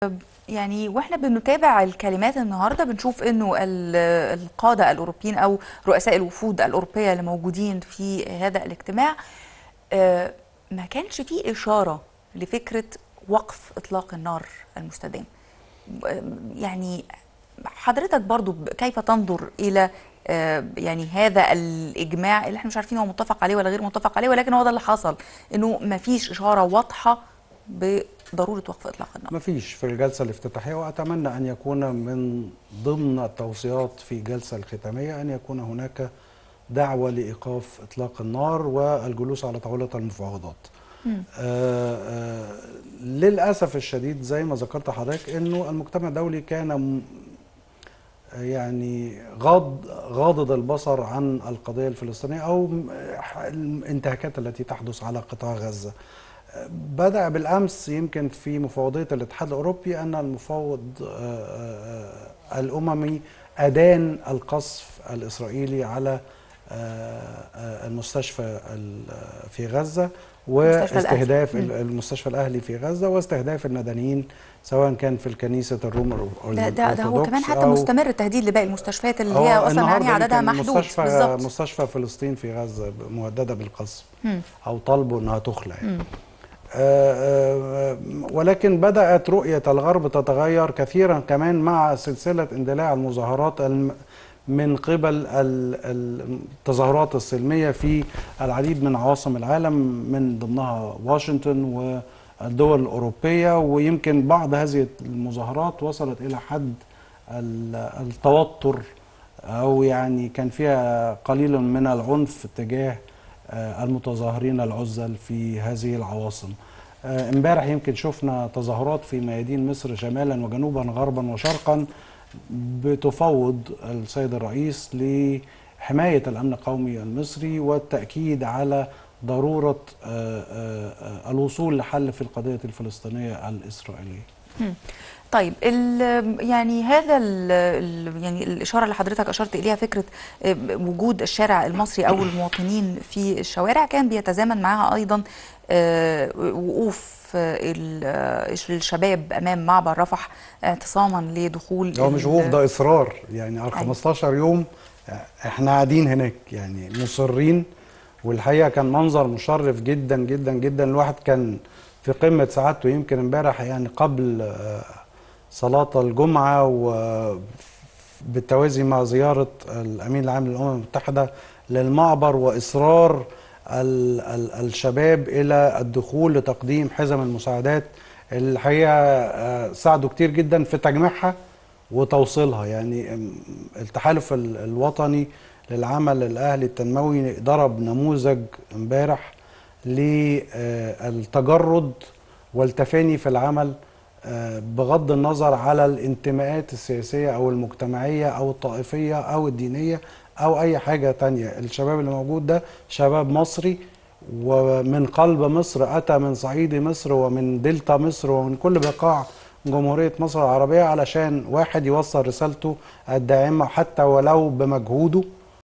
يعني واحنا بنتابع الكلمات النهارده بنشوف انه ال- القاده الاوروبيين او رؤساء الوفود الاوروبيه اللي موجودين في هذا الاجتماع آه، ما كانش فيه اشاره لفكره وقف اطلاق النار المستدام آه، يعني حضرتك برضو ب- كيف تنظر الى آه، يعني هذا الاجماع اللي احنا مش عارفين هو متفق عليه ولا غير متفق عليه ولكن هو ده اللي حصل انه ما فيش اشاره واضحه بضروره وقف اطلاق النار ما فيش في الجلسة الافتتاحية وأتمنى أن يكون من ضمن التوصيات في الجلسة الختامية أن يكون هناك دعوة لإيقاف إطلاق النار والجلوس على طاولة المفاوضات آه آه للأسف الشديد زي ما ذكرت حضرتك أنه المجتمع الدولي كان م- يعني غاض غاضض البصر عن القضية الفلسطينية أو م- الانتهاكات التي تحدث على قطاع غزة بدأ بالأمس يمكن في مفوضية الاتحاد الأوروبي أن المفوض آه، آه، الأممي أدان القصف الإسرائيلي على آه، آه، المستشفى ال- في غزة المستشفى الأهلي. واستهداف مم. المستشفى الأهلي في غزة واستهداف المدنيين سواء كان في الكنيسة الروم ده, ده, ده هو كمان حتى أو مستمر التهديد لباقي المستشفيات اللي هو هي اصلا يعني النهاردة عددها يمكن محدود مستشفى بالظبط مستشفى فلسطين في غزة مهددة بالقصف مم. أو طالبوا أنها تخلع يعني. آه، آه، ولكن بدأت رؤية الغرب تتغير كثيرا كمان مع سلسلة اندلاع المظاهرات الم- من قبل ال- ال- التظاهرات السلمية في العديد من عواصم العالم من ضمنها واشنطن والدول الأوروبية ويمكن بعض هذه المظاهرات وصلت إلى حد ال- التوتر أو يعني كان فيها قليل من العنف تجاه آه، المتظاهرين العزل في هذه العواصم آه، امبارح يمكن شفنا تظاهرات في ميادين مصر شمالا وجنوبا غربا وشرقا بتفوض السيد الرئيس لحماية الأمن القومي المصري والتأكيد على ضرورة آه، آه، آه، الوصول لحل في القضية الفلسطينية الإسرائيلية مم. طيب ال- يعني هذا ال ال يعني الاشاره اللي حضرتك اشرت اليها فكره آه، وجود الشارع المصري او المواطنين في الشوارع كان بيتزامن معها ايضا آه، وقوف آه، ال- آه، الشباب امام معبر رفح اعتصاما لدخول هو مش ال- وقوف ده إصرار يعني على أيوة. 15 يوم احنا قاعدين هناك يعني مصرين والحقيقة كان منظر مشرف جدا جدا جدا الواحد كان في قمة سعادته يمكن امبارح يعني قبل آه، صلاة الجمعة وبالتوازي مع زيارة الأمين العام للأمم المتحدة للمعبر وإصرار ال ال الشباب إلى الدخول لتقديم حزم المساعدات الحقيقة آه، ساعدوا كتير جدا في تجميعها وتوصيلها يعني ام، التحالف ال- الوطني للعمل الأهلي التنموي ضرب نموذج امبارح للتجرد والتفاني في العمل آه، بغض النظر على الانتماءات السياسية أو المجتمعية أو الطائفية أو الدينية أو أي حاجة تانية الشباب اللي موجود ده شباب مصري ومن قلب مصر أتى من صعيد مصر ومن دلتا مصر ومن كل بقاع جمهورية مصر العربية علشان واحد يوصل رسالته الداعمة حتى ولو بمجهوده